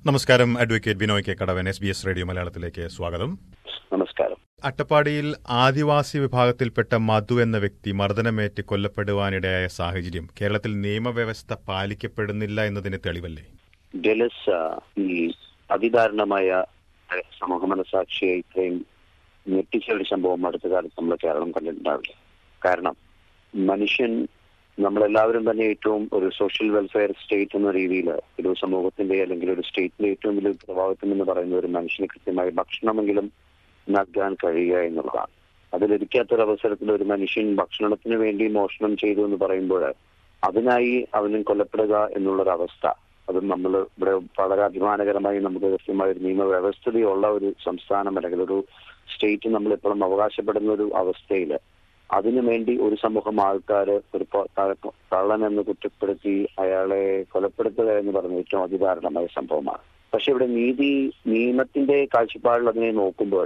നമസ്കാരം advocate Binoy K Kadavan S B S radio മലയാളത്തിലേക്ക് സ്വാഗതം നമസ്കാരം അട്ടപ്പാടിയിൽ ആദിവാസി വിഭാഗത്തിൽപ്പെട്ട മധു എന്ന വ്യക്തി മർദ്ദനമേറ്റ് കൊല്ലപ്പെടുവാനിടയായ സാഹചര്യം കേരളത്തിൽ നിയമവ്യവസ്ഥ പാലിക്കപ്പെടുന്നില്ല എന്നതിന് തെളിവല്ലേ ഡെലസ് ഈ അതിദാരുണമായ സമൂഹ മനസാക്ഷിയെ ഇത്രയും ഞെട്ടിച്ച ഒരു സംഭവം അടുത്ത കാലത്ത് നമ്മൾ കേരളം കണ്ടിട്ടുണ്ടാവില്ല കാരണം മനുഷ്യൻ നമ്മളെല്ലാവരും തന്നെ ഏറ്റവും ഒരു സോഷ്യൽ വെൽഫെയർ സ്റ്റേറ്റ് എന്ന രീതിയിൽ ഒരു സമൂഹത്തിന്റെ അല്ലെങ്കിൽ ഒരു സ്റ്റേറ്റിന്റെ ഏറ്റവും വലിയ ഉത്തരവാദിത്വം എന്ന് പറയുന്ന ഒരു മനുഷ്യന് കൃത്യമായി ഭക്ഷണമെങ്കിലും നൽകാൻ കഴിയുക എന്നുള്ളതാണ് അതിലൊരിക്കാത്തൊരു അവസരത്തിൽ ഒരു മനുഷ്യൻ ഭക്ഷണത്തിന് വേണ്ടി മോഷണം ചെയ്തു എന്ന് പറയുമ്പോൾ അതിനായി അവനും കൊല്ലപ്പെടുക എന്നുള്ളൊരവസ്ഥ അത് നമ്മൾ ഇവിടെ വളരെ അഭിമാനകരമായി നമുക്ക് കൃത്യമായ ഒരു നിയമവ്യവസ്ഥതയുള്ള ഒരു സംസ്ഥാനം അല്ലെങ്കിൽ ഒരു സ്റ്റേറ്റ് നമ്മൾ ഇപ്പോഴും അവകാശപ്പെടുന്ന ഒരു അവസ്ഥയിൽ അതിനു വേണ്ടി ഒരു സമൂഹം ആൾക്കാർ ഒരു കള്ളൻ എന്ന് കുറ്റപ്പെടുത്തി അയാളെ കൊലപ്പെടുത്തുക എന്ന് പറഞ്ഞ ഏറ്റവും അതിദാരുണമായ സംഭവമാണ് പക്ഷെ ഇവിടെ നീതി നിയമത്തിന്റെ കാഴ്ചപ്പാടിൽ അതിനെ നോക്കുമ്പോൾ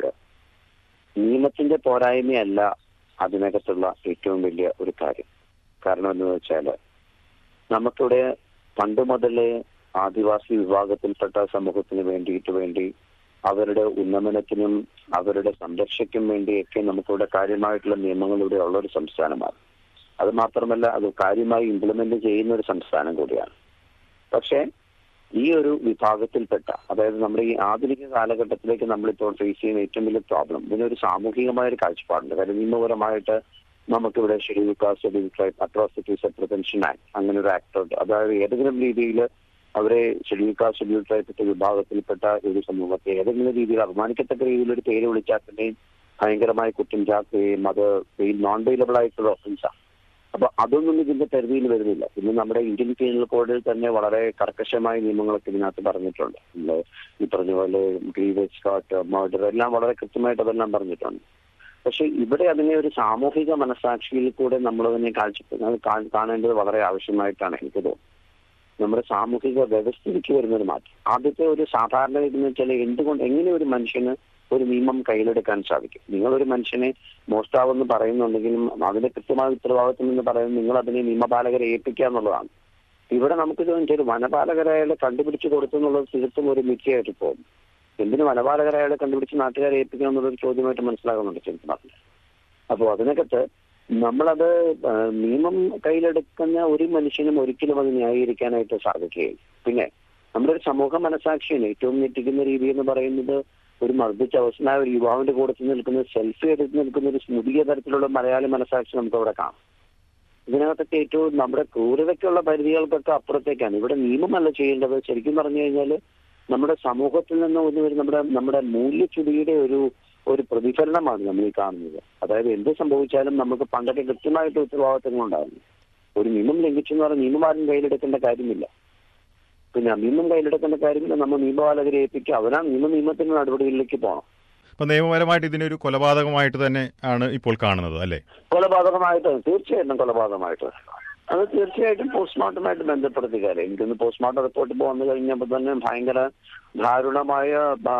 നിയമത്തിന്റെ പോരായ്മയല്ല അതിനകത്തുള്ള ഏറ്റവും വലിയ ഒരു കാര്യം കാരണം എന്ന് വെച്ചാൽ നമുക്കിവിടെ പണ്ട് മുതലേ ആദിവാസി വിഭാഗത്തിൽപ്പെട്ട സമൂഹത്തിന് വേണ്ടിയിട്ട് വേണ്ടി അവരുടെ ഉന്നമനത്തിനും അവരുടെ സംരക്ഷയ്ക്കും വേണ്ടിയൊക്കെ നമുക്കിവിടെ കാര്യമായിട്ടുള്ള നിയമങ്ങൾ ഇവിടെ ഉള്ള ഒരു സംസ്ഥാനമാണ് അത് മാത്രമല്ല അത് കാര്യമായി ഇംപ്ലിമെന്റ് ചെയ്യുന്ന ഒരു സംസ്ഥാനം കൂടിയാണ് പക്ഷേ ഈ ഒരു വിഭാഗത്തിൽപ്പെട്ട അതായത് നമ്മുടെ ഈ ആധുനിക കാലഘട്ടത്തിലേക്ക് നമ്മളിപ്പോൾ ഫേസ് ചെയ്യുന്ന ഏറ്റവും വലിയ പ്രോബ്ലം ഇതിനൊരു സാമൂഹികമായ ഒരു കാഴ്ചപ്പാടുണ്ട് കാര്യം നിയമപരമായിട്ട് നമുക്കിവിടെ schedule caste schedule tribe atrocities prevention act അങ്ങനെ ഒരു ആക്ട് ഉണ്ട് അതായത് ഏതെങ്കിലും രീതിയിൽ അവരെ ഷെഡ്യൂൾ കാസ്റ്റ് ഷെഡ്യൂൾ ട്രൈബ് വിഭാഗത്തിൽപ്പെട്ട ഒരു സമൂഹത്തെ ഏതെങ്കിലും രീതിയിൽ അപമാനിക്കത്തക്ക രീതിയിൽ ഒരു പേര് വിളിച്ചാൽ തന്നെ ഭയങ്കരമായ കുറ്റം ചാക്കുകയും അത് നോൺ വെയിലബിൾ ആയിട്ടുള്ള ഒഫൻസാണ് അപ്പൊ അതൊന്നും ഇതിന്റെ പരിധിയിൽ വരുന്നില്ല ഇന്ന് നമ്മുടെ ഇന്ത്യൻ പീനൽ കോഡിൽ തന്നെ വളരെ കർക്കശമായ നിയമങ്ങളൊക്കെ ഇതിനകത്ത് പറഞ്ഞിട്ടുണ്ട് നമ്മള് ഈ പറഞ്ഞ പോലെ ഗ്രീവേജ് കാട്ട് മർഡർ എല്ലാം വളരെ കൃത്യമായിട്ട് അതെല്ലാം പറഞ്ഞിട്ടുണ്ട് പക്ഷെ ഇവിടെ അതിനെ ഒരു സാമൂഹിക മനസാക്ഷിയിൽ കൂടെ നമ്മൾ അതിനെ കാഴ്ച കാണേണ്ടത് വളരെ ആവശ്യമായിട്ടാണ് എനിക്ക് തോന്നുന്നത് നമ്മുടെ സാമൂഹിക വ്യവസ്ഥയ്ക്ക് വരുന്നൊരു മാറ്റം ആദ്യത്തെ ഒരു സാധാരണ ഇതെന്ന് വെച്ചാൽ എന്തുകൊണ്ട് എങ്ങനെ ഒരു മനുഷ്യന് ഒരു നിയമം കയ്യിലെടുക്കാൻ സാധിക്കും നിങ്ങളൊരു മനുഷ്യനെ മോഷ്ടാവെന്ന് പറയുന്നുണ്ടെങ്കിലും അതിന്റെ കൃത്യമായ ഉത്തരവാദിത്വം എന്ന് പറയുന്നത് നിങ്ങൾ അതിനെ നിയമപാലകരെ ഏൽപ്പിക്കുക എന്നുള്ളതാണ് ഇവിടെ നമുക്ക് ചോദിച്ചാൽ വനപാലകരയാളെ കണ്ടുപിടിച്ച് കൊടുത്തു എന്നുള്ളത് തീർത്തും ഒരു മിഥ്യയായിട്ട് പോകും എന്തിന് വനപാലകരയാളെ കണ്ടുപിടിച്ച് നാട്ടുകാരെ ഏൽപ്പിക്കുക എന്നുള്ളൊരു ചോദ്യമായിട്ട് മനസ്സിലാകുന്നുണ്ട് ശരിക്കും പറഞ്ഞത് അപ്പോൾ അതിനകത്ത് നമ്മളത് നിയമം കയ്യിലെടുക്കുന്ന ഒരു മനുഷ്യനും ഒരിക്കലും അത് ന്യായീകരിക്കാനായിട്ട് സാധിക്കുകയില്ല പിന്നെ നമ്മുടെ ഒരു സമൂഹ മനസാക്ഷിയാണ് ഏറ്റവും ഞെട്ടിക്കുന്ന രീതി എന്ന് പറയുന്നത് ഒരു മർദ്ദിച്ച അവസ്ഥനായ ഒരു യുവാവിന്റെ കൂടെ നിൽക്കുന്ന സെൽഫി എടുത്ത് നിൽക്കുന്ന ഒരു സ്മൃതിയ തരത്തിലുള്ള മലയാളി മനസാക്ഷി നമുക്ക് അവിടെ കാണാം ഇതിനകത്തൊക്കെ ഏറ്റവും നമ്മുടെ ക്രൂരതയ്ക്കുള്ള പരിധികൾക്കൊക്കെ അപ്പുറത്തേക്കാണ് ഇവിടെ നിയമമല്ല ചെയ്യേണ്ടത് ശരിക്കും പറഞ്ഞു കഴിഞ്ഞാൽ നമ്മുടെ സമൂഹത്തിൽ നിന്ന് ഒന്ന് ഒരു നമ്മുടെ നമ്മുടെ മൂല്യച്യുതിയുടെ ഒരു ഒരു പ്രതിഫലനമാണ് നമ്മൾ ഈ കാണുന്നത് അതായത് എന്ത് സംഭവിച്ചാലും നമുക്ക് പണ്ടൊക്കെ കൃത്യമായിട്ട് ഉത്തരവാദിത്തങ്ങൾ ഉണ്ടായിരുന്നു ഒരു നിയമം ലംഘിച്ചെന്ന് പറഞ്ഞാൽ നിയമപാലനം കയ്യിലെടുക്കേണ്ട കാര്യമില്ല പിന്നെ നിയമം കയ്യിലെടുക്കേണ്ട കാര്യമില്ല നമ്മൾ നിയമപാലകരെ ഏൽപ്പിക്കുക അവരാണ് നിയമ നിയമത്തിന്റെ നടപടികളിലേക്ക് പോകണം അപ്പൊ നിയമപരമായിട്ട് ഇതിനൊരു കൊലപാതകമായിട്ട് തന്നെ ആണ് ഇപ്പോൾ കാണുന്നത് അല്ലേ കൊലപാതകമായിട്ട് തീർച്ചയായിട്ടും കൊലപാതകമായിട്ട് അത് തീർച്ചയായിട്ടും പോസ്റ്റ്മോർട്ടമായിട്ട് ബന്ധപ്പെടുത്തി കാര്യം എനിക്കൊന്ന് പോസ്റ്റ്മോർട്ടം റിപ്പോർട്ട് ഇപ്പോൾ വന്നു കഴിഞ്ഞപ്പോൾ തന്നെ ഭയങ്കര ദാരുണമായ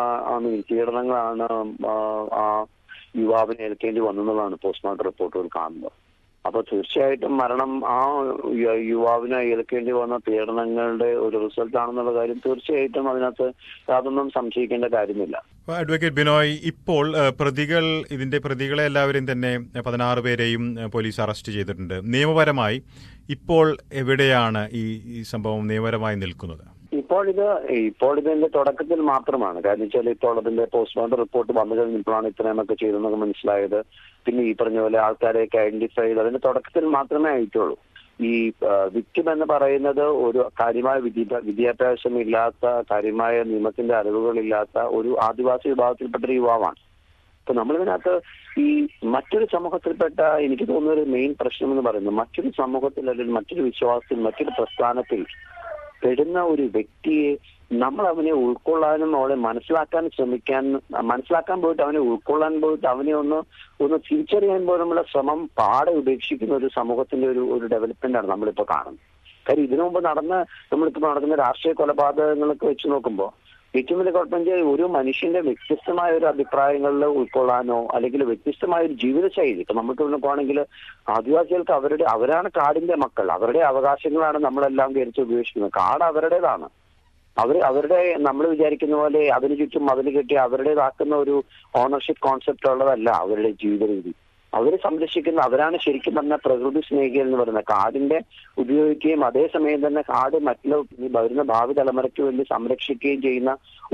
പീഡനങ്ങളാണ് ആ യുവാവിനെ ഏൽക്കേണ്ടി വന്നതാണ് പോസ്റ്റ്മോർട്ടം റിപ്പോർട്ടുകൾ കാണുന്നത് അപ്പൊ തീർച്ചയായിട്ടും മരണം ആ യുവാവിനെ ഏൽക്കേണ്ടി വന്ന പീഡനങ്ങളുടെ ഒരു റിസൾട്ട് ആണെന്നുള്ള കാര്യം തീർച്ചയായിട്ടും അതിനകത്ത് യാതൊന്നും സംശയിക്കേണ്ട കാര്യമില്ല അഡ്വക്കേറ്റ് ബിനോയ് ഇപ്പോൾ പ്രതികൾ ഇതിന്റെ പ്രതികളെ എല്ലാവരെയും തന്നെ പതിനാറ് പേരെയും പോലീസ് അറസ്റ്റ് ചെയ്തിട്ടുണ്ട് നിയമപരമായി ഇപ്പോൾ എവിടെയാണ് ഈ സംഭവം നിയമപരമായി നിൽക്കുന്നത് ഇപ്പോൾ ഇത് ഇപ്പോൾ ഇതിന്റെ തുടക്കത്തിൽ മാത്രമാണ് കാരണം വെച്ചാൽ ഇപ്പോൾ അതിന്റെ പോസ്റ്റ്മോർട്ടം റിപ്പോർട്ട് വന്നു കഴിഞ്ഞപ്പോഴാണ് ഇത്രയുമൊക്കെ ചെയ്തെന്നൊക്കെ മനസ്സിലായത് പിന്നെ ഈ പറഞ്ഞ പോലെ ആൾക്കാരെയൊക്കെ ഐഡന്റിഫൈ ചെയ്ത് അതിന്റെ തുടക്കത്തിൽ മാത്രമേ ആയിട്ടുള്ളൂ ഈ വിക്ടിം എന്ന് പറയുന്നത് ഒരു കാര്യമായ വിദ്യാഭ്യാസം ഇല്ലാത്ത കാര്യമായ നിയമത്തിന്റെ അറിവുകളില്ലാത്ത ഒരു ആദിവാസി വിഭാഗത്തിൽപ്പെട്ട ഒരു യുവാവാണ് അപ്പൊ നമ്മളിതിനകത്ത് ഈ മറ്റൊരു സമൂഹത്തിൽപ്പെട്ട എനിക്ക് തോന്നുന്ന ഒരു മെയിൻ പ്രശ്നം എന്ന് പറയുന്നത് മറ്റൊരു സമൂഹത്തിൽ അല്ലെങ്കിൽ മറ്റൊരു വിശ്വാസത്തിൽ മറ്റൊരു പ്രസ്ഥാനത്തിൽ പെടുന്ന ഒരു വ്യക്തിയെ നമ്മൾ അവനെ ഉൾക്കൊള്ളാനും അവളെ മനസ്സിലാക്കാൻ ശ്രമിക്കാൻ മനസ്സിലാക്കാൻ പോയിട്ട് അവനെ ഉൾക്കൊള്ളാൻ പോയിട്ട് അവനെ ഒന്ന് ഒന്ന് തിരിച്ചറിയാൻ പോലുമുള്ള ശ്രമം പാടെ ഉപേക്ഷിക്കുന്ന ഒരു സമൂഹത്തിന്റെ ഒരു ഒരു ഡെവലപ്മെന്റ് ആണ് നമ്മളിപ്പോ കാണുന്നത് കാര്യം ഇതിനു മുമ്പ് നടന്ന നമ്മളിപ്പോ നടക്കുന്ന രാഷ്ട്രീയ കൊലപാതകങ്ങളൊക്കെ വെച്ച് നോക്കുമ്പോൾ ഏറ്റവും വലിയ കുഴപ്പം ഒരു മനുഷ്യന്റെ വ്യത്യസ്തമായ ഒരു അഭിപ്രായങ്ങളിൽ ഉൾക്കൊള്ളാനോ അല്ലെങ്കിൽ വ്യത്യസ്തമായ ഒരു ജീവിതശൈലി ഇപ്പൊ നമുക്ക് നോക്കുവാണെങ്കിൽ ആദിവാസികൾക്ക് അവരുടെ അവരാണ് കാടിന്റെ മക്കൾ അവരുടെ അവകാശങ്ങളാണ് നമ്മളെല്ലാം ധരിച്ച് ഉപയോഗിക്കുന്നത് കാട് അവരുടേതാണ് അവർ അവരുടെ നമ്മൾ വിചാരിക്കുന്ന പോലെ അതിന് ചുറ്റും അതിന് കെട്ടി അവരുടേതാക്കുന്ന ഒരു ഓണർഷിപ്പ് കോൺസെപ്റ്റ് ഉള്ളതല്ല അവരുടെ ജീവിത രീതി അവരെ സംരക്ഷിക്കുന്ന അവരാണ് ശരിക്കും പറഞ്ഞ പ്രകൃതി സ്നേഹികൾ എന്ന് പറയുന്നത് കാടിന്റെ ഉപയോഗിക്കുകയും അതേസമയം തന്നെ കാട് മറ്റുള്ള ഈ വരുന്ന ഭാവി തലമുറയ്ക്ക് വേണ്ടി സംരക്ഷിക്കുകയും ചെയ്യുന്ന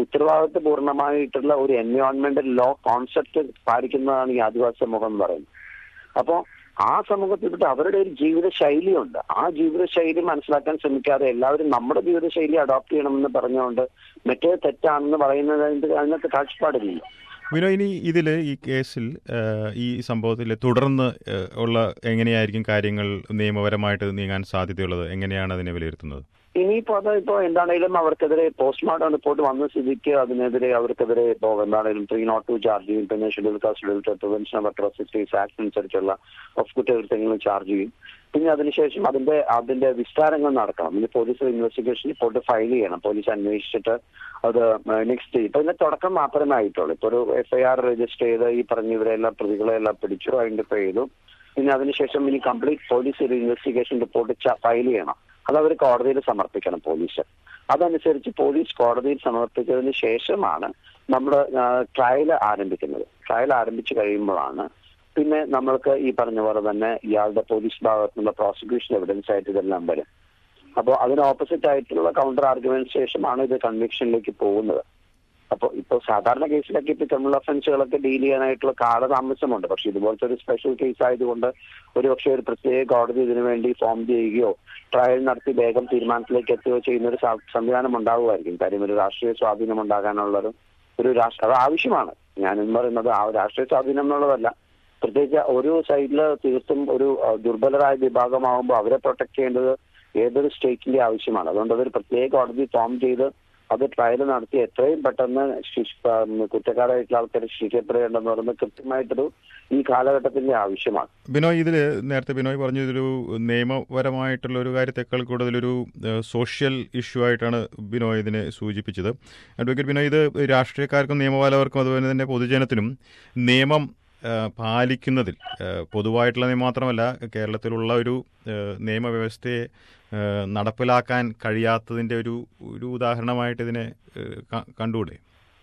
ഉത്തരവാദിത്വപൂർണമായിട്ടുള്ള ഒരു എൻവയോൺമെന്റൽ ലോ കോൺസെപ്റ്റ് പാലിക്കുന്നതാണ് ഈ ആദിവാസി സമൂഹം എന്ന് പറയുന്നത് അപ്പോ ആ സമൂഹത്തിൽപ്പെട്ട് അവരുടെ ഒരു ജീവിത ശൈലിയുണ്ട് ആ ജീവിത ശൈലി മനസ്സിലാക്കാൻ ശ്രമിക്കാതെ എല്ലാവരും നമ്മുടെ ജീവിത ശൈലി അഡോപ്റ്റ് ചെയ്യണമെന്ന് പറഞ്ഞുകൊണ്ട് മറ്റേ തെറ്റാണെന്ന് പറയുന്നത് അതിനകത്ത് കാഴ്ചപ്പാടില്ല വിനോ ഇനി ഇതിൽ ഈ കേസിൽ ഏഹ്, ഈ സംഭവത്തിൽ തുടർന്ന് ഏഹ്, ഉള്ള എങ്ങനെയായിരിക്കും കാര്യങ്ങൾ നിയമപരമായിട്ട് നീങ്ങാൻ സാധ്യതയുള്ളത് എങ്ങനെയാണ് അതിനെ വിലയിരുത്തുന്നത് ഇനിയിപ്പോ അത് ഇപ്പോ എന്താണേലും അവർക്കെതിരെ പോസ്റ്റ്മോർട്ടം റിപ്പോർട്ട് വന്ന സ്ഥിതിക്ക് അതിനെതിരെ അവർക്കെതിരെ ഇപ്പോ എന്താണേലും ത്രീ നോട്ട് ടു ചാർജ് ചെയ്യും പിന്നെ schedule caste schedule prevention of atrocities act അനുസരിച്ചുള്ള ഓഫ് കുറ്റകൃത്യങ്ങളും ചാർജ് ചെയ്യും പിന്നെ അതിനുശേഷം അതിന്റെ അതിന്റെ വിസ്താരങ്ങൾ നടക്കണം ഇനി പോലീസ് ഇൻവെസ്റ്റിഗേഷൻ റിപ്പോർട്ട് ഫയൽ ചെയ്യണം പോലീസ് അന്വേഷിച്ചിട്ട് അത് നെക്സ്റ്റ് ഇപ്പൊ ഇതിന്റെ തുടക്കം മാത്രമേ ആയിട്ടുള്ളൂ ഇപ്പൊ ഒരു എഫ്ഐആർ രജിസ്റ്റർ ചെയ്ത് ഈ പറഞ്ഞ ഇവരെല്ലാം പ്രതികളെ എല്ലാം പിടിച്ചു ഐഡന്റിഫൈ ചെയ്തു പിന്നെ അതിനുശേഷം ഇനി കംപ്ലീറ്റ് പോലീസ് ഒരു ഇൻവെസ്റ്റിഗേഷൻ റിപ്പോർട്ട് ഫയൽ ചെയ്യണം അത് അവർ കോടതിയിൽ സമർപ്പിക്കണം പോലീസ് അതനുസരിച്ച് പോലീസ് കോടതിയിൽ സമർപ്പിച്ചതിന് ശേഷമാണ് നമ്മൾ ട്രയൽ ആരംഭിക്കുന്നത് ട്രയൽ ആരംഭിച്ചു കഴിയുമ്പോഴാണ് പിന്നെ നമ്മൾക്ക് ഈ പറഞ്ഞ പോലെ തന്നെ ഇയാളുടെ പോലീസ് ഭാഗത്തുനിന്നുള്ള പ്രോസിക്യൂഷൻ എവിഡൻസ് ആയിട്ട് ഇതെല്ലാം വരും അപ്പോൾ അതിന് ഓപ്പോസിറ്റ് ആയിട്ടുള്ള കൗണ്ടർ ആർഗ്യുമെന്റ് ശേഷമാണ് ഇത് കൺവിക്ഷനിലേക്ക് പോകുന്നത് അപ്പോൾ ഇപ്പോൾ സാധാരണ കേസിലൊക്കെ ഇപ്പോൾ ക്രിമിനൽ ഒഫൻസുകളൊക്കെ ഡീൽ ചെയ്യാനായിട്ടുള്ള കാലതാമസമുണ്ട് പക്ഷെ ഇതുപോലത്തെ ഒരു സ്പെഷ്യൽ കേസ് ആയതുകൊണ്ട് ഒരു പക്ഷേ ഒരു പ്രത്യേക കോടതി ഇതിനു വേണ്ടി ഫോം ചെയ്യുകയോ ട്രയൽ നടത്തി വേഗം തീരുമാനത്തിലേക്ക് എത്തുകയോ ചെയ്യുന്ന ഒരു സ- സംവിധാനം ഉണ്ടാവുമായിരിക്കും കാര്യം ഒരു രാഷ്ട്രീയ സ്വാധീനം ഉണ്ടാകാനുള്ളൊരു ഒരു രാഷ്ട്ര അത് ആവശ്യമാണ് ഞാൻ എന്ന് പറയുന്നത് ആ രാഷ്ട്രീയ സ്വാധീനം എന്നുള്ളതല്ല പ്രത്യേകിച്ച് ഒരു സൈഡിൽ തീർത്തും ഒരു അഹ്, ദുർബലരായ വിഭാഗമാകുമ്പോൾ അവരെ പ്രൊട്ടക്ട് ചെയ്യേണ്ടത് ഏതൊരു സ്റ്റേറ്റിന്റെ ആവശ്യമാണ് അതുകൊണ്ട് അതൊരു പ്രത്യേക കോടതി ഫോം ചെയ്ത് അത് ട്രയൽ നടത്തി എത്രയും പെട്ടെന്ന് ശിക്ഷ ഉം, കുറ്റക്കാരായിട്ടുള്ള ആൾക്കാരെ ശിക്ഷിക്കപ്പെടേണ്ടെന്ന് പറയുന്നത് കൃത്യമായിട്ടൊരു ഈ കാലഘട്ടത്തിന്റെ ആവശ്യമാണ് ബിനോയ് ഇതിൽ നേരത്തെ ബിനോയ് പറഞ്ഞു ഇതൊരു നിയമപരമായിട്ടുള്ള ഒരു കാര്യത്തെക്കാൾ കൂടുതലൊരു ഏഹ്, സോഷ്യൽ ഇഷ്യൂ ആയിട്ടാണ് ബിനോയ് ഇതിനെ സൂചിപ്പിച്ചത് അഡ്വക്കേറ്റ് ബിനോയ് ഇത് രാഷ്ട്രീയക്കാർക്കും നിയമപാലകർക്കും അതുപോലെ തന്നെ പൊതുജനത്തിനും നിയമം ഏഹ്, പാലിക്കുന്നതിൽ ഏഹ്, പൊതുവായിട്ടുള്ള നിയമം മാത്രമല്ല കേരളത്തിലുള്ള ഒരു ഏഹ്, നിയമവ്യവസ്ഥയെ ഏഹ്, നടപ്പിലാക്കാൻ കഴിയാത്തതിൻ്റെ ഒരു ഒരു ഉദാഹരണമായിട്ട് ഇതിനെ ഏഹ്, ക- കണ്ടുകൂടെ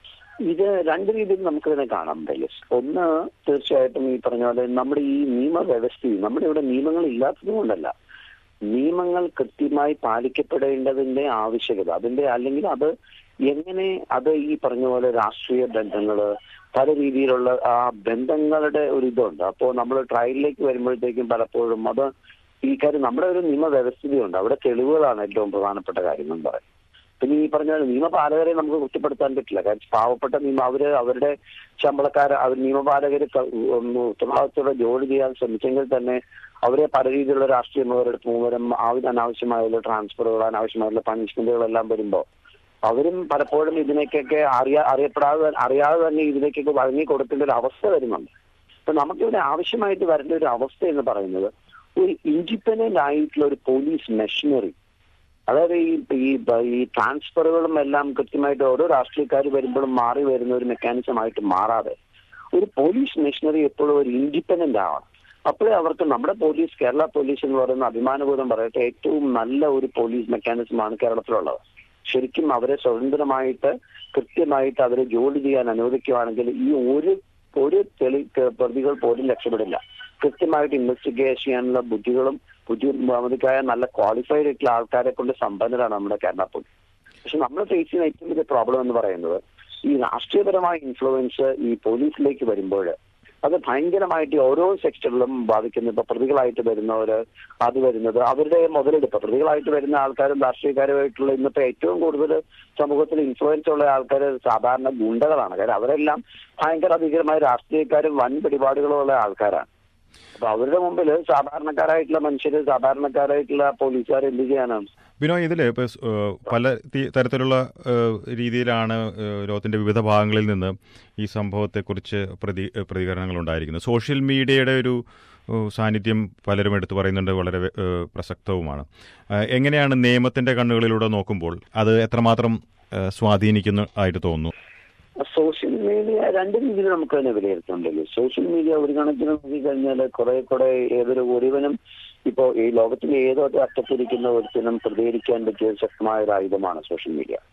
ഇത് രണ്ട് രീതിയിൽ നമുക്കിതിനെ കാണാം ഡെലിസ് ഒന്ന് തീർച്ചയായിട്ടും ഈ പറഞ്ഞ പോലെ നമ്മുടെ ഈ നിയമവ്യവസ്ഥയും നമ്മുടെ ഇവിടെ നിയമങ്ങൾ ഇല്ലാത്തത് കൊണ്ടല്ല നിയമങ്ങൾ കൃത്യമായി പാലിക്കപ്പെടേണ്ടതിന്റെ ആവശ്യകത അതിന്റെ അല്ലെങ്കിൽ അത് എങ്ങനെ അത് ഈ പറഞ്ഞ പോലെ രാഷ്ട്രീയ ബന്ധങ്ങള് പല രീതിയിലുള്ള ആ ബന്ധങ്ങളുടെ ഒരു ഇതുണ്ട് അപ്പോൾ നമ്മൾ ട്രയലിലേക്ക് വരുമ്പോഴത്തേക്കും പലപ്പോഴും അത് ഈ കാര്യം നമ്മുടെ ഒരു നിയമവ്യവസ്ഥയുണ്ട് അവിടെ തെളിവുകളാണ് ഏറ്റവും പ്രധാനപ്പെട്ട കാര്യം എന്ന് പറയുന്നത് പിന്നെ ഈ പറഞ്ഞ പോലെ നിയമപാലകരെ നമുക്ക് കുറ്റപ്പെടുത്താൻ പറ്റില്ല കാരണം പാവപ്പെട്ട നിയമ അവര് അവരുടെ ശമ്പളക്കാർ അവർ നിയമപാലകർ ഉത്തരവാദിത്തോടെ ജോലി ചെയ്യാൻ ശ്രമിച്ചെങ്കിൽ തന്നെ അവരെ പല രീതിയിലുള്ള രാഷ്ട്രീയ മുതലെടുപ്പ് മൂലം ആവശ്യ അനാവശ്യമായുള്ള ട്രാൻസ്ഫറുകൾ അനാവശ്യമായുള്ള പണിഷ്മെന്റുകളെല്ലാം വരുമ്പോൾ അവരും പലപ്പോഴും ഇതിനേക്കൊക്കെ അറിയാ അറിയപ്പെടാതെ അറിയാതെ തന്നെ ഇതിലേക്കൊക്കെ വഴങ്ങി കൊടുക്കേണ്ട ഒരു അവസ്ഥ വരുന്നുണ്ട് അപ്പൊ നമുക്കിവിടെ ആവശ്യമായിട്ട് വരേണ്ട ഒരു അവസ്ഥ എന്ന് പറയുന്നത് ഒരു ഇൻഡിപെൻഡന്റ് ആയിട്ടുള്ള ഒരു പോലീസ് മെഷീനറി അതായത് ഈ ഈ ഈ ട്രാൻസ്ഫറുകളും എല്ലാം കൃത്യമായിട്ട് ഓരോ രാഷ്ട്രീയക്കാർ വരുമ്പോഴും മാറി വരുന്ന ഒരു മെക്കാനിസം ആയിട്ട് മാറാതെ ഒരു പോലീസ് മെഷീനറി എപ്പോഴും ഒരു ഇൻഡിപെൻഡന്റ് ആവണം അപ്പോഴേ അവർക്ക് നമ്മുടെ പോലീസ് കേരള പോലീസ് എന്ന് പറയുന്ന അഭിമാനബോധം പറയട്ടെ ഏറ്റവും നല്ല ഒരു പോലീസ് മെക്കാനിസമാണ് കേരളത്തിലുള്ളത് ശരിക്കും അവരെ സ്വതന്ത്രമായിട്ട് കൃത്യമായിട്ട് അവരെ ജോലി ചെയ്യാൻ അനുവദിക്കുകയാണെങ്കിൽ ഈ ഒരു ഒരു തെളി പ്രതികൾ പോലും രക്ഷപ്പെടില്ല കൃത്യമായിട്ട് ഇൻവെസ്റ്റിഗേറ്റ് ചെയ്യാനുള്ള ബുദ്ധികളും ബുദ്ധിമുതിക്കായ നല്ല ക്വാളിഫൈഡ് ആയിട്ടുള്ള ആൾക്കാരെ കൊണ്ട് സമ്പന്നരാണ് നമ്മുടെ കേരള പോലീസ് പക്ഷെ നമ്മൾ ഫേസ് ചെയ്യുന്ന ഏറ്റവും വലിയ പ്രോബ്ലം എന്ന് പറയുന്നത് ഈ രാഷ്ട്രീയപരമായ ഇൻഫ്ലുവൻസ് ഈ പോലീസിലേക്ക് വരുമ്പോൾ അത് ഭയങ്കരമായിട്ട് ഓരോ സെക്ടറിലും ബാധിക്കുന്നു ഇപ്പൊ പ്രതികളായിട്ട് വരുന്നവര് അത് വരുന്നത് അവരുടെ മുതലെടുപ്പ് പ്രതികളായിട്ട് വരുന്ന ആൾക്കാരും രാഷ്ട്രീയക്കാരുമായിട്ടുള്ള ഇന്നത്തെ ഏറ്റവും കൂടുതൽ സമൂഹത്തിൽ ഇൻഫ്ലുവൻസ് ഉള്ള ആൾക്കാർ സാധാരണ ഗുണ്ടകളാണ് കാരണം അവരെല്ലാം ഭയങ്കര അധികമായ രാഷ്ട്രീയക്കാരും വൻ പിടിപാടുകളും ഉള്ള ആൾക്കാരാണ് അപ്പൊ അവരുടെ മുമ്പിൽ സാധാരണക്കാരായിട്ടുള്ള മനുഷ്യര് സാധാരണക്കാരായിട്ടുള്ള പോലീസുകാർ എന്ത് ചെയ്യാനാണ് ബിനോയ് ഇതിൽ ഇപ്പോൾ പല തി- തരത്തിലുള്ള ഏഹ്, രീതിയിലാണ് ഏഹ്, ലോകത്തിന്റെ വിവിധ ഭാഗങ്ങളിൽ നിന്ന് ഈ സംഭവത്തെക്കുറിച്ച് പ്രതി പ്രതികരണങ്ങൾ ഉണ്ടായിരിക്കുന്നത് സോഷ്യൽ മീഡിയയുടെ ഒരു ഏഹ്, സാന്നിധ്യം പലരും എടുത്തു പറയുന്നുണ്ട് വളരെ ഏഹ്, പ്രസക്തവുമാണ് ഏഹ്, എങ്ങനെയാണ് നിയമത്തിന്റെ കണ്ണുകളിലൂടെ നോക്കുമ്പോൾ അത് എത്രമാത്രം ഏഹ്, സ്വാധീനിക്കുന്നു ആയിട്ട് തോന്നുന്നു സോഷ്യൽ മീഡിയ രണ്ട് രീതിയിൽ നമുക്ക് തന്നെ വിലയിരുത്തുന്നുണ്ടല്ലോ സോഷ്യൽ മീഡിയ ഒരു കണക്കിന് നോക്കിക്കഴിഞ്ഞാൽ കുറെ കുറെ ഏതൊരു ഒരുവനും ഇപ്പോ ഈ ലോകത്തിലെ ഏതോ അറ്റത്തിരിക്കുന്ന ഒരുത്തിനും പ്രതികരിക്കാൻ പറ്റിയ ഒരു ശക്തമായ ഒരു ആയുധമാണ് സോഷ്യൽ മീഡിയ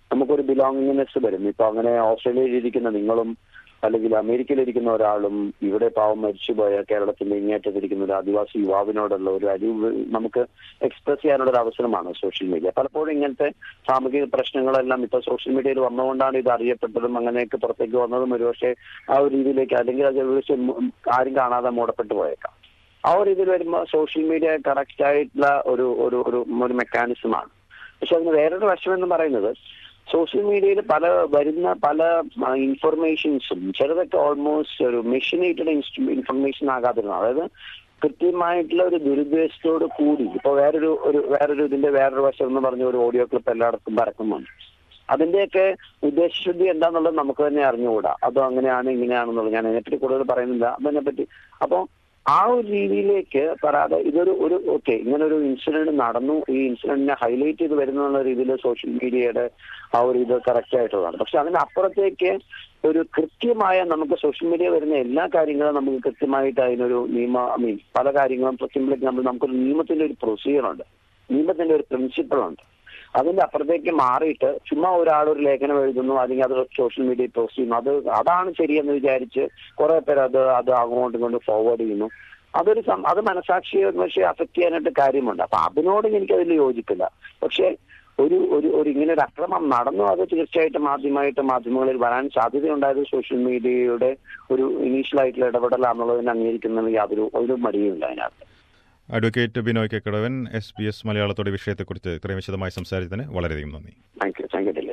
നമുക്കൊരു ബിലോങ്ങിങ്നെസ് വരും ഇപ്പൊ അങ്ങനെ ഓസ്ട്രേലിയയിൽ ഇരിക്കുന്ന നിങ്ങളും അല്ലെങ്കിൽ അമേരിക്കയിലിരിക്കുന്ന ഒരാളും ഇവിടെ പാവം മരിച്ചുപോയ കേരളത്തിന്റെ ഇങ്ങേറ്റത്തിരിക്കുന്ന ഒരു ആദിവാസി യുവാവിനോടുള്ള ഒരു അരിവ് നമുക്ക് എക്സ്പ്രസ് ചെയ്യാനുള്ള ഒരു അവസരമാണ് സോഷ്യൽ മീഡിയ പലപ്പോഴും ഇങ്ങനത്തെ സാമൂഹിക പ്രശ്നങ്ങളെല്ലാം ഇപ്പൊ സോഷ്യൽ മീഡിയയിൽ വന്നുകൊണ്ടാണ് ഇത് അറിയപ്പെട്ടതും അങ്ങനെയൊക്കെ പുറത്തേക്ക് വന്നതും ഒരുപക്ഷെ ആ ഒരു രീതിയിലേക്ക് അല്ലെങ്കിൽ അത് ഒരുപക്ഷെ ആരും കാണാതെ മൂടപ്പെട്ടു പോയേക്കാം ആ ഒരു ഇതിൽ വരുമ്പോൾ സോഷ്യൽ മീഡിയ കറക്റ്റ് ആയിട്ടുള്ള ഒരു ഒരു ഒരു ഒരു മെക്കാനിസമാണ് പക്ഷെ അതിന് വേറൊരു വശം എന്ന് പറയുന്നത് സോഷ്യൽ മീഡിയയിൽ പല വരുന്ന പല ഇൻഫർമേഷൻസും ചിലതൊക്കെ ഓൾമോസ്റ്റ് ഒരു മെഷീനേറ്റഡ് ഇൻഫർമേഷൻ ആകാതിരുന്നു അതായത് കൃത്യമായിട്ടുള്ള ഒരു ദുരുദ്ദേശത്തോട് കൂടി ഇപ്പൊ വേറൊരു ഒരു വേറൊരു ഇതിന്റെ വേറൊരു വശം എന്ന് പറഞ്ഞ ഒരു ഓഡിയോ ക്ലിപ്പ് എല്ലായിടത്തും പരക്കുന്നുണ്ട് അതിന്റെയൊക്കെ ഉദ്ദേശശുദ്ധി എന്താണെന്നുള്ളത് നമുക്ക് തന്നെ അറിഞ്ഞുകൂടാ അതോ അങ്ങനെയാണ് ഇങ്ങനെയാണെന്നുള്ളത് ഞാൻ അതിനെപ്പറ്റി കൂടുതൽ പറയുന്നില്ല അതിനെപ്പറ്റി അപ്പോ ആ ഒരു രീതിയിലേക്ക് പറയാതെ ഇതൊരു ഒരു ഓക്കെ ഇങ്ങനെ ഒരു ഇൻസിഡന്റ് നടന്നു ഈ ഇൻസിഡന്റിനെ ഹൈലൈറ്റ് ചെയ്ത് വരുന്നു എന്നുള്ള രീതിയിൽ സോഷ്യൽ മീഡിയയുടെ ആ ഒരു ഇത് കറക്റ്റ് ആയിട്ടുള്ളതാണ് പക്ഷെ അതിനപ്പുറത്തേക്ക് ഒരു കൃത്യമായ നമുക്ക് സോഷ്യൽ മീഡിയ വരുന്ന എല്ലാ കാര്യങ്ങളും നമുക്ക് കൃത്യമായിട്ട് അതിനൊരു നിയമ ഐ മീൻ പല കാര്യങ്ങളും സിമ്പിൾ എക്സാമ്പിൾ നമുക്കൊരു നിയമത്തിന്റെ ഒരു പ്രൊസീജിയർ ഉണ്ട് നിയമത്തിന്റെ ഒരു പ്രിൻസിപ്പിൾ ഉണ്ട് അതിന്റെ അപ്പുറത്തേക്ക് മാറിയിട്ട് ചുമ്മാ ഒരാൾ ഒരു ലേഖനം എഴുതുന്നു അല്ലെങ്കിൽ അത് സോഷ്യൽ മീഡിയയിൽ പോസ്റ്റ് ചെയ്യുന്നു അത് അതാണ് ശരിയെന്ന് വിചാരിച്ച് കുറെ പേര് അത് അത് അങ്ങോട്ടും ഇങ്ങോട്ടും ഫോർവേഡ് ചെയ്യുന്നു അതൊരു അത് മനസാക്ഷിയെ പക്ഷേ അഫക്ട് ചെയ്യാനായിട്ട് കാര്യമുണ്ട് അപ്പൊ അതിനോട് എനിക്ക് അതിൽ യോജിപ്പില്ല പക്ഷേ ഒരു ഒരു ഒരു ഇങ്ങനെ ഒരു അക്രമം നടന്നു അത് തീർച്ചയായിട്ടും ആദ്യമായിട്ട് മാധ്യമങ്ങളിൽ വരാൻ സാധ്യതയുണ്ടായത് സോഷ്യൽ മീഡിയയുടെ ഒരു ഇനീഷ്യൽ ആയിട്ടുള്ള ഇടപെടലാണെന്നുള്ളതിനെ അംഗീകരിക്കുന്നതിന് യാതൊരു ഒരു മടിയുമില്ല അതിനകത്ത് അഡ്വക്കേറ്റ് ബിനോയ് കെക്കടവൻ എസ് ബി എസ് മലയാളത്തോടെ വിഷയത്തെക്കുറിച്ച് ഇത്രയും വിശദമായി സംസാരിച്ചതിന് വളരെയധികം നന്ദി താങ്ക് യു താങ്ക് യു